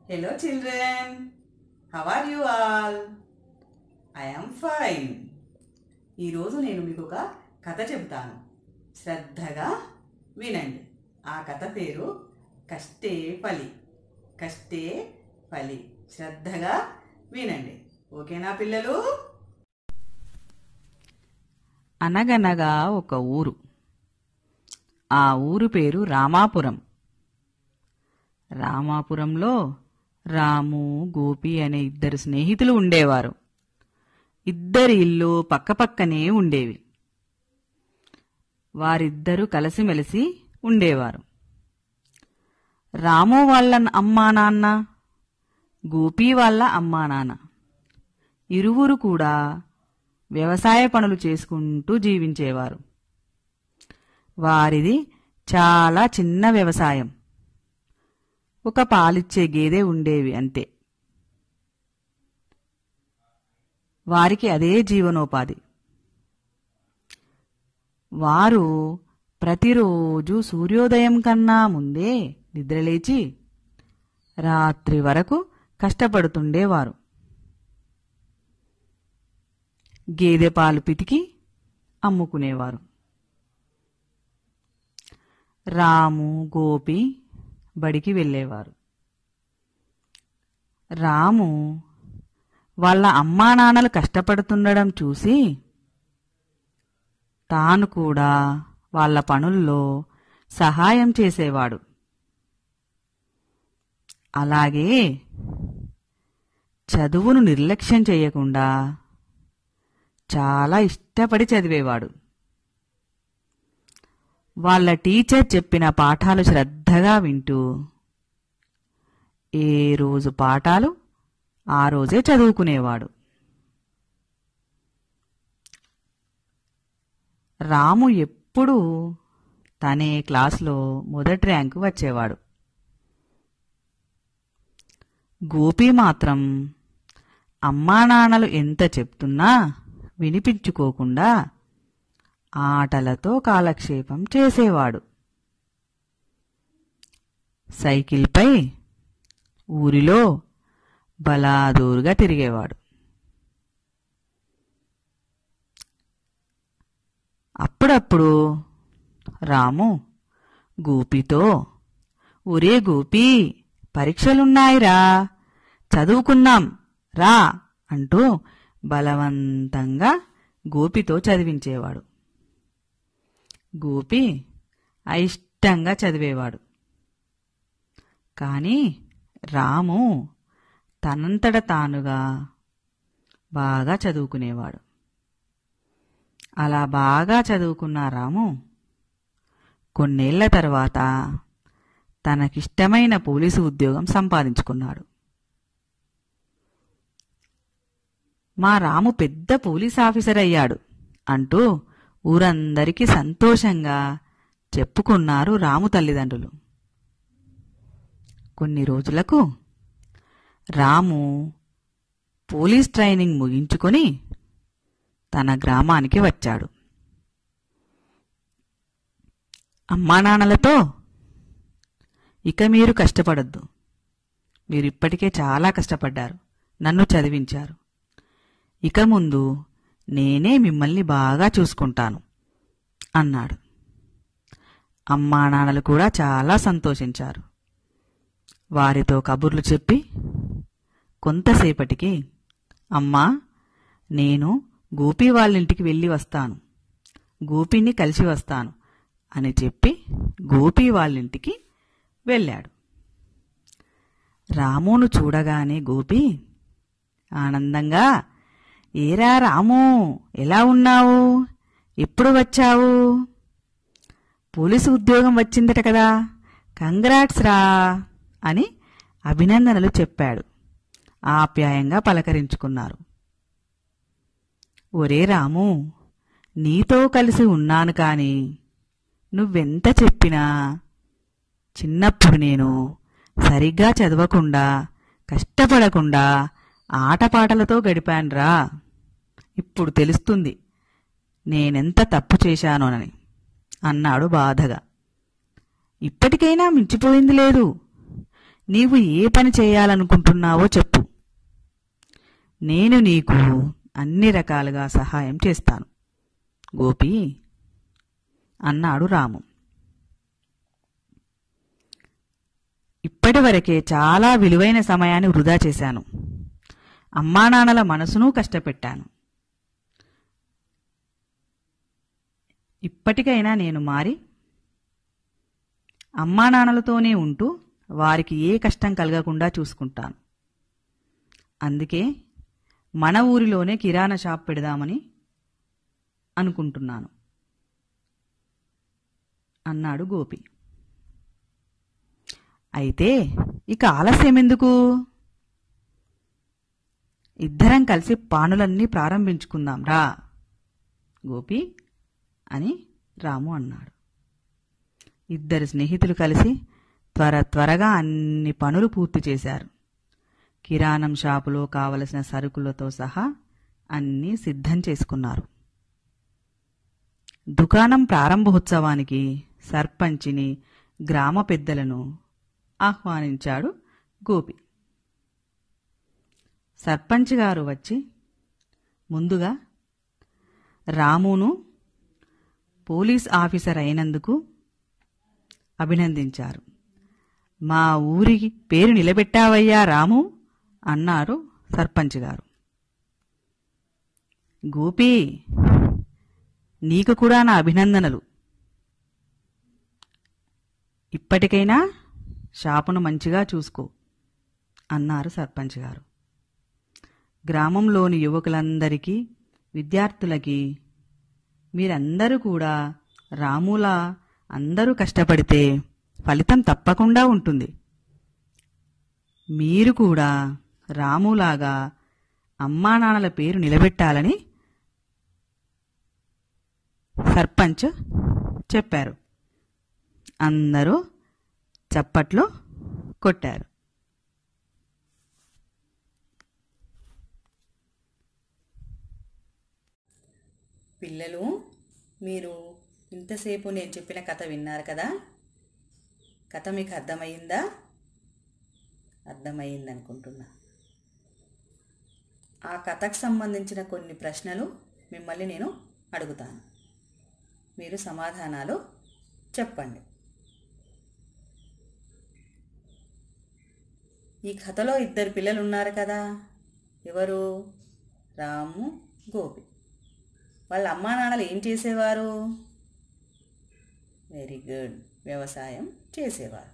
Hello, children. How are you all? I am fine. ఈరోజు నేను మీకు ఒక కథ చెబుతాను శ్రద్ధగా వినండి ఆ కథ పేరు కష్టే ఫలి కష్టే ఫలి శ్రద్ధగా వినండి ఓకేనా పిల్లలు అనగనగా ఒక ఊరు ఆ ఊరు పేరు రామాపురం రామాపురంలో రాము గోపి అనే ఇద్దరు స్నేహితులు ఉండేవారు ఇద్దరి ఇల్లు పక్కపక్కనే ఉండేవి వారిద్దరూ కలిసిమెలిసి ఉండేవారు రాము వాళ్ళ అమ్మా నాన్న గోపి వాళ్ళ అమ్మా నాన్న ఇరువురు కూడా వ్యవసాయ పనులు చేసుకుంటూ జీవించేవారు వారిది చాలా చిన్న వ్యవసాయం ఒక పాలిచ్చే గేదె ఉండేవి అంతే వారికి అదే జీవనోపాధి వారు ప్రతిరోజు సూర్యోదయం కన్నా ముందే నిద్రలేచి రాత్రి వరకు కష్టపడుతుండేవారు గేదె పాలు పితికి అమ్ముకునేవారు రాము గోపి బడికి వెళ్ళేవారు రాము వాళ్ళ అమ్మా నాన్నలు కష్టపడుతుండడం చూసి తాను కూడా వాళ్ళ పనుల్లో సహాయం చేసేవాడు అలాగే చదువును నిర్లక్ష్యం చేయకుండా చాలా ఇష్టపడి చదివేవాడు వాళ్ళ టీచర్ చెప్పిన పాఠాలు శ్రద్ధగా వింటూ ఏ రోజు పాఠాలు ఆ రోజే చదువుకునేవాడు రాము ఎప్పుడూ తనే క్లాసులో మొదటి ర్యాంకు వచ్చేవాడు గోపి మాత్రం అమ్మా నాన్నలు ఎంత చెప్తున్నా వినిపించుకోకుండా ఆటలతో కాలక్షేపం చేసేవాడు సైకిల్పై ఊరిలో బలాదూరుగా తిరిగేవాడు అప్పుడప్పుడు రాము గోపితో ఒరే గోపి పరీక్షలున్నాయిరా చదువుకున్నాం రా అంటూ బలవంతంగా గోపితో చదివించేవాడు గోపి అయిష్టంగా చదివేవాడు కానీ రాము తనంతట తానుగా బాగా చదువుకునేవాడు అలా బాగా చదువుకున్న రాము కొన్నేళ్ల తర్వాత తనకిష్టమైన పోలీసు ఉద్యోగం సంపాదించుకున్నాడు మా రాము పెద్ద పోలీస్ ఆఫీసర్ అయ్యాడు అంటూ ఊరందరికీ సంతోషంగా చెప్పుకున్నారు రాము తల్లిదండ్రులు కొన్ని రోజులకు రాము పోలీస్ ట్రైనింగ్ ముగించుకొని తన గ్రామానికి వచ్చాడు అమ్మా నాన్నలతో ఇక మీరు కష్టపడద్దు మీరు ఇప్పటికే చాలా కష్టపడ్డారు నన్ను చదివించారు ఇక ముందు నేనే మిమ్మల్ని బాగా చూసుకుంటాను అన్నాడు అమ్మా నాన్నలు కూడా చాలా సంతోషించారు వారితో కబుర్లు చెప్పి కొంతసేపటికి అమ్మా నేను గోపి వాళ్ళింటికి వెళ్ళి వస్తాను గోపిని కలిసి వస్తాను అని చెప్పి గోపి వాళ్ళింటికి వెళ్ళాడు రామును చూడగానే గోపి ఆనందంగా ఏరా రాము ఎలా ఉన్నావు ఎప్పుడు వచ్చావు పోలీసు ఉద్యోగం వచ్చిందట కదా కంగ్రాట్స్ రా అని అభినందనలు చెప్పాడు ఆప్యాయంగా పలకరించుకున్నారు ఒరే రాము నీతో కలిసి ఉన్నాను కాని నువ్వెంత చెప్పినా చిన్నప్పుడు నేను సరిగ్గా చదవకుండా కష్టపడకుండా ఆటపాటలతో గడిపానురా ఇప్పుడు తెలుస్తుంది నేనెంత తప్పు చేశానోనని అన్నాడు బాధగా ఇప్పటికైనా మించిపోయింది లేదు నీవు ఏ పని చేయాలనుకుంటున్నావో చెప్పు నేను నీకు అన్ని రకాలుగా సహాయం చేస్తాను గోపి అన్నాడు రాము ఇప్పటివరకే చాలా విలువైన సమయాన్ని వృధా చేశాను అమ్మానాన్నల మనసును కష్టపెట్టాను ఇప్పటికైనా నేను మారి అమ్మానాన్నలతోనే ఉంటూ వారికి ఏ కష్టం కలగకుండా చూసుకుంటాను అందుకే మన ఊరిలోనే కిరాణా షాప్ పెడదామని అనుకుంటున్నాను అన్నాడు గోపి అయితే ఇక ఆలస్యం ఎందుకు ఇద్దరం కలిసి పానులన్నీ ప్రారంభించుకుందాం రా గోపి అని రాము అన్నాడు ఇద్దరు స్నేహితులు కలిసి త్వర త్వరగా అన్ని పనులు పూర్తి చేశారు కిరాణం షాపులో కావలసిన సరుకులతో సహా అన్నీ సిద్ధం చేసుకున్నారు దుకాణం ప్రారంభోత్సవానికి సర్పంచిని గ్రామ పెద్దలను ఆహ్వానించాడు గోపి సర్పంచ్ గారు వచ్చి ముందుగా రామును పోలీస్ ఆఫీసర్ అయినందుకు అభినందించారు మా ఊరి పేరు నిలబెట్టావయ్యా రాము అన్నారు సర్పంచ్ గారు గోపి నీకు కూడా నా అభినందనలు ఇప్పటికైనా షాపును మంచిగా చూసుకో అన్నారు సర్పంచ్ గారు గ్రామంలోని యువకులందరికీ విద్యార్థులకి మీరందరూ కూడా రాములా అందరూ కష్టపడితే ఫలితం తప్పకుండా ఉంటుంది మీరు కూడా రాములాగా అమ్మా నాన్నల పేరు నిలబెట్టాలని సర్పంచ్ చెప్పారు అందరూ చప్పట్లు కొట్టారు పిల్లలు మీరు ఇంతసేపు నేను చెప్పిన కథ విన్నారు కదా కథ మీకు అర్థమైందా అర్థమైంది అనుకుంటున్నా ఆ కథకు సంబంధించిన కొన్ని ప్రశ్నలు మిమ్మల్ని నేను అడుగుతాను మీరు సమాధానాలు చెప్పండి ఈ కథలో ఇద్దరు పిల్లలు ఉన్నారు కదా ఎవరు రాము గోపి వాళ్ళ అమ్మా నాన్నలు ఏం చేసేవారు వెరీ గుడ్ వ్యవసాయం చేసేవారు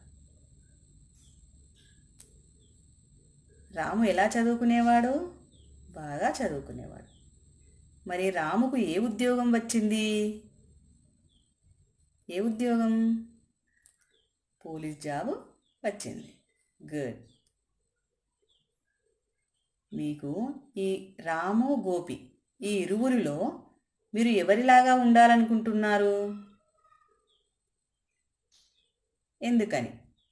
రాము ఎలా చదువుకునేవాడు బాగా చదువుకునేవాడు మరి రాముకు ఏ ఉద్యోగం వచ్చింది ఏ ఉద్యోగం పోలీస్ జాబ్ వచ్చింది గుడ్ మీకు ఈ రాము గోపి ఈ ఇరువురిలో మీరు ఎవరిలాగా ఉండాలనుకుంటున్నారు ఎందుకని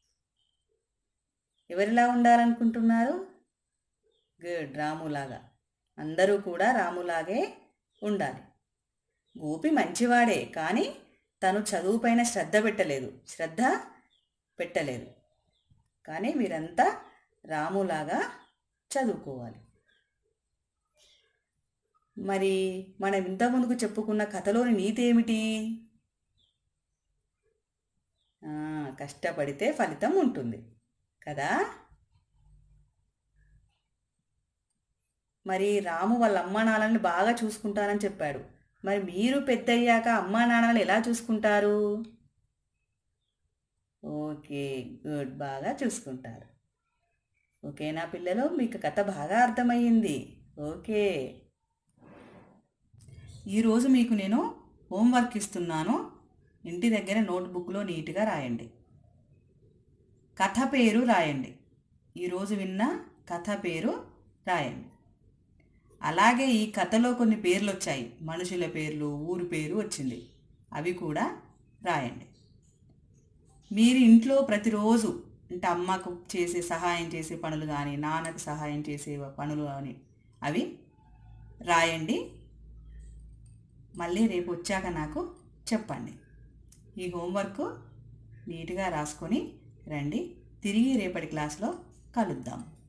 ఎవరిలా ఉండాలనుకుంటున్నారు గుడ్ రాములాగా అందరూ కూడా రాములాగే ఉండాలి గోపి మంచివాడే కానీ తను చదువుపైన శ్రద్ధ పెట్టలేదు శ్రద్ధ పెట్టలేదు కానీ మీరంతా రాములాగా చదువుకోవాలి మరి మనం ఇంతకుముందుకు చెప్పుకున్న కథలోని నీతి ఏమిటి ఆ, కష్టపడితే ఫలితం ఉంటుంది కదా మరి రాము వాళ్ళ అమ్మా నాన్నని బాగా చూసుకుంటానని చెప్పాడు మరి మీరు పెద్దయ్యాక అమ్మా నాన్నలు ఎలా చూసుకుంటారు ఓకే గుడ్ బాగా చూసుకుంటారు ఓకేనా పిల్లలు మీకు కథ బాగా అర్థమయ్యింది ఓకే ఈరోజు మీకు నేను హోంవర్క్ ఇస్తున్నాను ఇంటి దగ్గర నోట్బుక్లో నీట్గా రాయండి కథ పేరు రాయండి ఈరోజు విన్న కథ పేరు రాయండి అలాగే ఈ కథలో కొన్ని పేర్లు వచ్చాయి మనుషుల పేర్లు ఊరు పేరు వచ్చింది అవి కూడా రాయండి మీరు ఇంట్లో ప్రతిరోజు అంటే అమ్మకు చేసే సహాయం చేసే పనులు కానీ నాన్నకు సహాయం చేసే పనులు కానీ అవి రాయండి మళ్ళీ రేపు వచ్చాక నాకు చెప్పండి ఈ హోంవర్క్ నీట్గా రాసుకొని రండి తిరిగి రేపటి క్లాస్లో కలుద్దాం